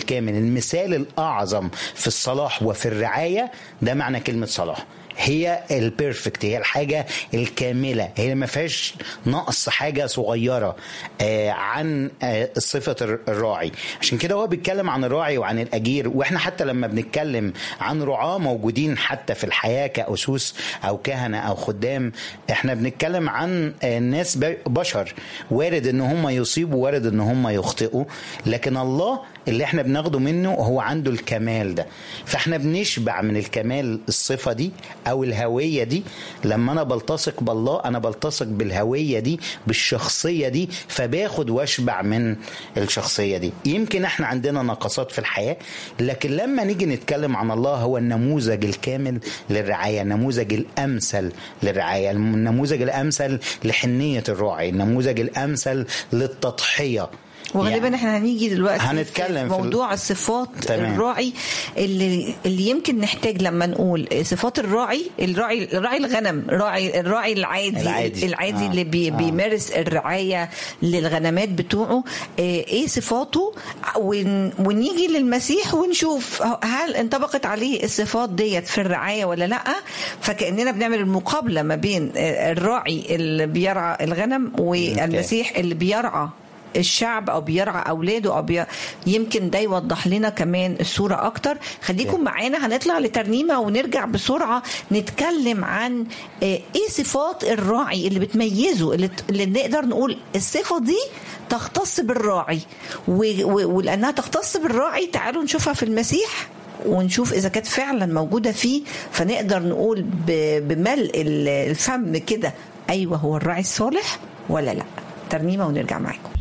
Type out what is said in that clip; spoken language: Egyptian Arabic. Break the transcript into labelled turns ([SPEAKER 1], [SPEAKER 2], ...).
[SPEAKER 1] كامل المثال الأعظم في الصلاح وفي الرعاية ده معنى كلمة صلاح هي البيرفكت هي الحاجة الكاملة هي ما فيهاش نقص حاجة صغيرة آه عن آه صفة الراعي عشان كده هو بيتكلم عن الراعي وعن الأجير وإحنا حتى لما بنتكلم عن رعاة موجودين حتى في الحياة كأسوس أو كهنة أو خدام إحنا بنتكلم عن آه ناس بشر وارد إن هم يصيبوا وارد إن هم يخطئوا لكن الله اللي احنا بناخده منه هو عنده الكمال ده فاحنا بنشبع من الكمال الصفه دي او الهويه دي لما انا بلتصق بالله انا بلتصق بالهويه دي بالشخصيه دي فباخد واشبع من الشخصيه دي يمكن احنا عندنا نقصات في الحياه لكن لما نيجي نتكلم عن الله هو النموذج الكامل للرعايه النموذج الامثل للرعايه النموذج الامثل لحنيه الراعي النموذج الامثل للتضحيه
[SPEAKER 2] وغالبا يعني احنا هنيجي دلوقتي
[SPEAKER 1] هنتكلم
[SPEAKER 2] في موضوع في الصفات
[SPEAKER 1] تمام.
[SPEAKER 2] الراعي اللي اللي يمكن نحتاج لما نقول صفات الراعي الراعي راعي الغنم راعي الراعي العادي
[SPEAKER 1] العادي,
[SPEAKER 2] العادي آه. اللي بي آه. بيمارس الرعايه للغنمات بتوعه ايه صفاته ونيجي للمسيح ونشوف هل انطبقت عليه الصفات ديت في الرعايه ولا لا فكاننا بنعمل المقابله ما بين الراعي اللي بيرعى الغنم والمسيح اللي بيرعى الشعب او بيرعى اولاده او بي... يمكن ده يوضح لنا كمان الصوره اكتر خليكم معانا هنطلع لترنيمه ونرجع بسرعه نتكلم عن ايه صفات الراعي اللي بتميزه اللي, اللي نقدر نقول الصفه دي تختص بالراعي و... و... ولانها تختص بالراعي تعالوا نشوفها في المسيح ونشوف اذا كانت فعلا موجوده فيه فنقدر نقول ب... بملء الفم كده ايوه هو الراعي الصالح ولا لا ترنيمه ونرجع معاكم